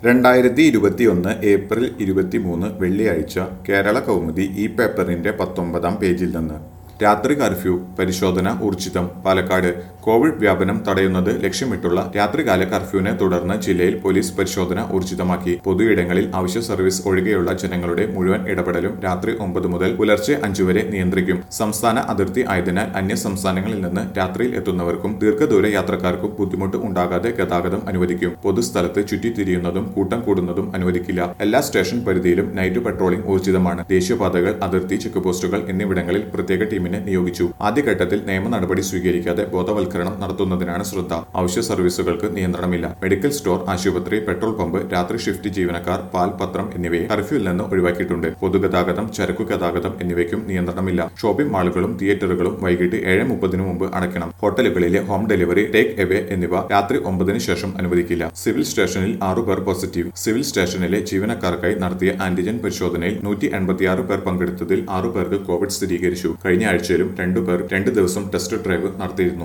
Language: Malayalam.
രണ്ടായിരത്തി ഇരുപത്തിയൊന്ന് ഏപ്രിൽ ഇരുപത്തിമൂന്ന് വെള്ളിയാഴ്ച കേരള കൗമുദി ഈ പേപ്പറിന്റെ പത്തൊമ്പതാം പേജിൽ നിന്ന് രാത്രി കർഫ്യൂ പരിശോധന ഊർജിതം പാലക്കാട് കോവിഡ് വ്യാപനം തടയുന്നത് ലക്ഷ്യമിട്ടുള്ള രാത്രികാല കർഫ്യൂവിനെ തുടർന്ന് ജില്ലയിൽ പോലീസ് പരിശോധന ഊർജിതമാക്കി പൊതുയിടങ്ങളിൽ അവശ്യ സർവീസ് ഒഴികെയുള്ള ജനങ്ങളുടെ മുഴുവൻ ഇടപെടലും രാത്രി ഒമ്പത് മുതൽ പുലർച്ചെ അഞ്ചു വരെ നിയന്ത്രിക്കും സംസ്ഥാന അതിർത്തി ആയതിനാൽ അന്യ സംസ്ഥാനങ്ങളിൽ നിന്ന് രാത്രിയിൽ എത്തുന്നവർക്കും ദീർഘദൂര യാത്രക്കാർക്കും ബുദ്ധിമുട്ട് ഉണ്ടാകാതെ ഗതാഗതം അനുവദിക്കും പൊതുസ്ഥലത്ത് ചുറ്റിത്തിരിയുന്നതും കൂട്ടം കൂടുന്നതും അനുവദിക്കില്ല എല്ലാ സ്റ്റേഷൻ പരിധിയിലും നൈറ്റ് പട്രോളിംഗ് ഊർജിതമാണ് ദേശീയപാതകൾ അതിർത്തി ചെക്ക് പോസ്റ്റുകൾ എന്നിവിടങ്ങളിൽ പ്രത്യേക ടീമിനെ നിയോഗിച്ചു ആദ്യഘട്ടത്തിൽ നിയമ നടപടി സ്വീകരിക്കാതെ ബോധവൽക്കരണം നടത്തുന്നതിനാണ് ശ്രദ്ധ അവശ്യ സർവീസുകൾക്ക് നിയന്ത്രണമില്ല മെഡിക്കൽ സ്റ്റോർ ആശുപത്രി പെട്രോൾ പമ്പ് രാത്രി ഷിഫ്റ്റ് ജീവനക്കാർ പാൽ പത്രം എന്നിവയെ കർഫ്യൂവിൽ നിന്ന് ഒഴിവാക്കിയിട്ടുണ്ട് പൊതുഗതാഗതം ചരക്കു ഗതാഗതം എന്നിവയ്ക്കും നിയന്ത്രണമില്ല ഷോപ്പിംഗ് മാളുകളും തിയേറ്ററുകളും വൈകിട്ട് ഏഴ് മുപ്പതിനു മുമ്പ് അടയ്ക്കണം ഹോട്ടലുകളിലെ ഹോം ഡെലിവറി ടേക്ക് എവേ എന്നിവ രാത്രി ഒമ്പതിന് ശേഷം അനുവദിക്കില്ല സിവിൽ സ്റ്റേഷനിൽ ആറു പേർ പോസിറ്റീവ് സിവിൽ സ്റ്റേഷനിലെ ജീവനക്കാർക്കായി നടത്തിയ ആന്റിജൻ പരിശോധനയിൽ നൂറ്റി എൺപത്തിയാറ് പേർ പങ്കെടുത്തതിൽ ആറു പേർക്ക് കോവിഡ് സ്ഥിരീകരിച്ചു കഴിഞ്ഞ ആഴ്ചയിലും രണ്ടു പേർ രണ്ട് ദിവസം ടെസ്റ്റ് ഡ്രൈവ് നടത്തിയിരുന്നു